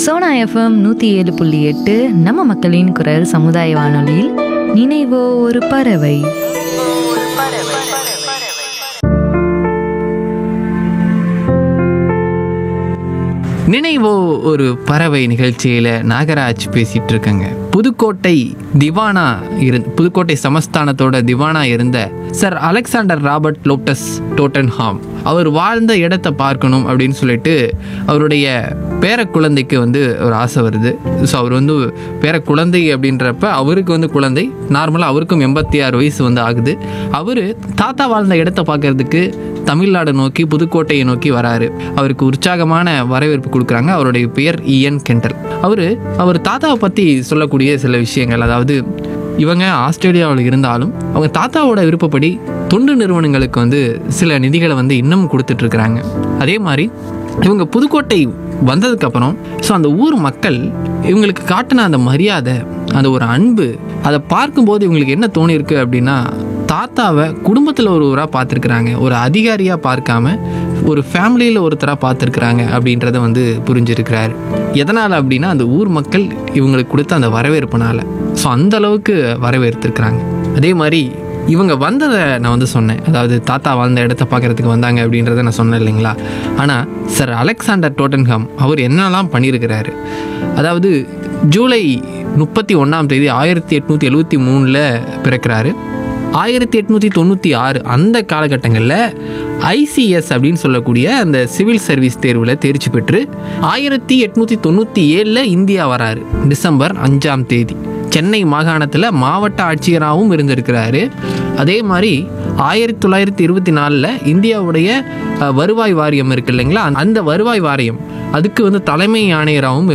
Sona FM நூற்றி ஏழு புள்ளி எட்டு நம்ம மக்களின் குரல் சமுதாய வானொலியில் நினைவோ ஒரு பறவை நினைவோ ஒரு பறவை நிகழ்ச்சியில் நாகராஜ் பேசிட்டு இருக்கேங்க புதுக்கோட்டை திவானா இரு புதுக்கோட்டை சமஸ்தானத்தோட திவானா இருந்த sir Alexander Robert Loftus Tottenham அவர் வாழ்ந்த இடத்தை பார்க்கணும் அப்படின்னு சொல்லிட்டு அவருடைய பேர குழந்தைக்கு வந்து ஒரு ஆசை வருது ஸோ அவர் வந்து பேர குழந்தை அப்படின்றப்ப அவருக்கு வந்து குழந்தை நார்மலாக அவருக்கும் எண்பத்தி ஆறு வயசு வந்து ஆகுது அவர் தாத்தா வாழ்ந்த இடத்த பார்க்கறதுக்கு தமிழ்நாடு நோக்கி புதுக்கோட்டையை நோக்கி வராரு அவருக்கு உற்சாகமான வரவேற்பு கொடுக்குறாங்க அவருடைய பெயர் இஎன் கெண்டல் அவர் அவர் தாத்தாவை பற்றி சொல்லக்கூடிய சில விஷயங்கள் அதாவது இவங்க ஆஸ்திரேலியாவில் இருந்தாலும் அவங்க தாத்தாவோட விருப்பப்படி தொண்டு நிறுவனங்களுக்கு வந்து சில நிதிகளை வந்து இன்னும் கொடுத்துட்டு இருக்கிறாங்க அதே மாதிரி இவங்க புதுக்கோட்டை வந்ததுக்கப்புறம் ஸோ அந்த ஊர் மக்கள் இவங்களுக்கு காட்டின அந்த மரியாதை அந்த ஒரு அன்பு அதை பார்க்கும்போது இவங்களுக்கு என்ன தோணியிருக்கு அப்படின்னா தாத்தாவை குடும்பத்தில் ஒருவராக பார்த்துருக்குறாங்க ஒரு அதிகாரியாக பார்க்காம ஒரு ஃபேமிலியில் ஒருத்தராக பார்த்துருக்குறாங்க அப்படின்றத வந்து புரிஞ்சிருக்கிறாரு எதனால் அப்படின்னா அந்த ஊர் மக்கள் இவங்களுக்கு கொடுத்த அந்த வரவேற்புனால ஸோ அந்த அளவுக்கு வரவேற்றிருக்கிறாங்க அதே மாதிரி இவங்க வந்ததை நான் வந்து சொன்னேன் அதாவது தாத்தா வாழ்ந்த இடத்த பார்க்கறதுக்கு வந்தாங்க அப்படின்றத நான் சொன்னேன் இல்லைங்களா ஆனால் சார் அலெக்சாண்டர் டோட்டன்ஹாம் அவர் என்னெல்லாம் பண்ணியிருக்கிறாரு அதாவது ஜூலை முப்பத்தி ஒன்றாம் தேதி ஆயிரத்தி எட்நூற்றி எழுபத்தி மூணில் பிறக்கிறாரு ஆயிரத்தி எட்நூற்றி தொண்ணூற்றி ஆறு அந்த காலகட்டங்களில் ஐசிஎஸ் அப்படின்னு சொல்லக்கூடிய அந்த சிவில் சர்வீஸ் தேர்வில் தேர்ச்சி பெற்று ஆயிரத்தி எட்நூற்றி தொண்ணூற்றி ஏழில் இந்தியா வராரு டிசம்பர் அஞ்சாம் தேதி சென்னை மாகாணத்தில் மாவட்ட ஆட்சியராகவும் இருந்திருக்கிறாரு அதே மாதிரி ஆயிரத்தி தொள்ளாயிரத்தி இருபத்தி நாலில் இந்தியாவுடைய அஹ், வருவாய் வாரியம் இருக்கு இல்லைங்களா அந்த வருவாய் வாரியம் அதுக்கு வந்து தலைமை ஆணையராகவும்